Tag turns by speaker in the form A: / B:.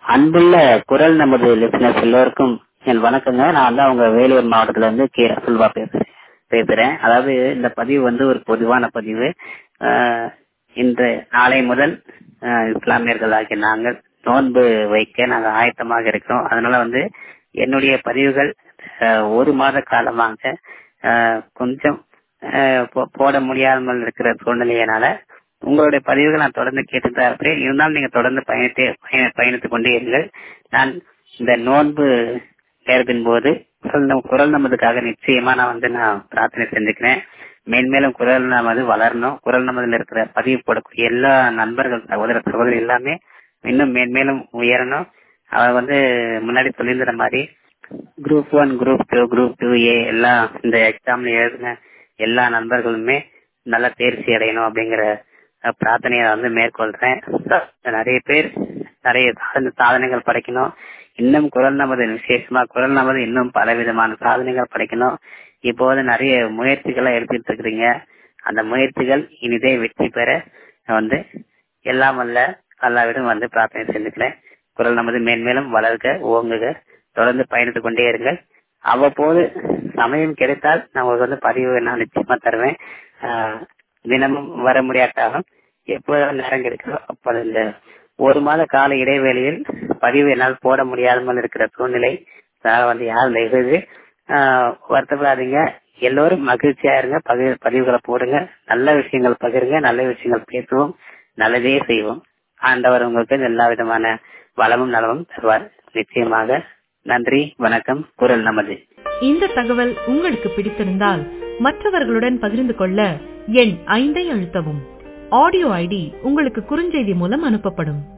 A: அன்புள்ள குரல் நமது லிசனர்ஸ் எல்லோருக்கும் என் வணக்கங்க நான் தான் உங்க வேலூர் மாவட்டத்துல இருந்து கே ரசுல்வா பேசுறேன் பேசுறேன் அதாவது இந்த பதிவு வந்து ஒரு பொதுவான பதிவு ஆஹ் இன்று நாளை முதல் ஆஹ் இஸ்லாமியர்கள் ஆகிய நாங்கள் நோன்பு வைக்க நாங்கள் ஆயத்தமாக இருக்கிறோம் அதனால வந்து என்னுடைய பதிவுகள் ஆஹ் ஒரு மாத காலமாக ஆஹ் கொஞ்சம் ஆஹ் போ- போட முடியாமல் இருக்கிற சூழ்நிலையினால உங்களுடைய பதிவுகள் நான் தொடர்ந்து கேட்டு தான் இருப்பேன் இருந்தாலும் நீங்க தொடர்ந்து பயணித்து பயண- பயணித்துக் கொண்டே இருங்கள் நான் இந்த நோன்பு நேரத்தின் போது குரல் நம்- குரல் நமதுக்காக நிச்சயமா நான் வந்து நான் பிரார்த்தனை செஞ்சுக்கிறேன் மேன்மேலும் குரல் நமது வளரணும் குரல் நமதுல இருக்கிற பதிவு போடக்கூடிய எல்லா நண்பர்கள் சகோதர சகோதரி எல்லாமே இன்னும் மேன்மேலும் உயரணும் அவர் வந்து முன்னாடி சொல்லியிருந்த மாதிரி group one group two group two A எல்லாம் இந்த எக்ஸாம்ல எழுதின எல்லா நண்பர்களுமே நல்லா தேர்ச்சி அடையணும் அப்படிங்கிற அஹ், பிரார்த்தனையை நான் வந்து மேற்கொள்றேன் நிறைய பேர் நிறைய சாதனை- சாதனைகள் படைக்கணும் இன்னும் குரல் நமது விசேஷமா குரல் நமது இன்னும் பல விதமான சாதனைகள் படைக்கணும் இப்போது நிறைய முயற்சிகளை எடுத்துட்டு இருக்கிறீங்க அந்த முயற்சிகள் இனிதே வெற்றி பெற நான் வந்து எல்லாம் வல்ல அல்லாவிடம் வந்து பிரார்த்தனை செஞ்சுக்கிறேன் குரல் நமது மேன்மேலும் வளர்க ஓங்குக தொடர்ந்து பயணித்துக் கொண்டே இருங்கள் அவ்வப்போது சமயம் கிடைத்தால் நான் உங்களுக்கு வந்து பதிவு நான் நிச்சயமா தருவேன் ஆஹ் தினமும் வர முடியாட்டாலும் எப்போது நேரம் கிடைக்கிறோ அப்போது இந்த ஒரு மாத கால இடைவேளையில் பதிவு என்னால் போட முடியாமல் இருக்கிற சூழ்நிலை அதனால வந்து யாரும் தயவுசெய்து ஆஹ் வருத்தப்படாதீங்க எல்லோரும் மகிழ்ச்சியா இருங்க பகிர் பதிவுகளை போடுங்க நல்ல விஷயங்கள் பகிருங்க நல்ல விஷயங்கள் பேசுவோம் நல்லதே செய்வோம் ஆண்டவர் உங்களுக்கு எல்லா விதமான வளமும் நலமும் தருவார் நிச்சயமாக நன்றி வணக்கம் குரல் நமது
B: இந்த தகவல் உங்களுக்கு பிடித்திருந்தால் மற்றவர்களுடன் பகிர்ந்து கொள்ள எண் ஐந்தை அழுத்தவும் ஆடியோ ஐடி உங்களுக்கு குறுஞ்செய்தி மூலம் அனுப்பப்படும்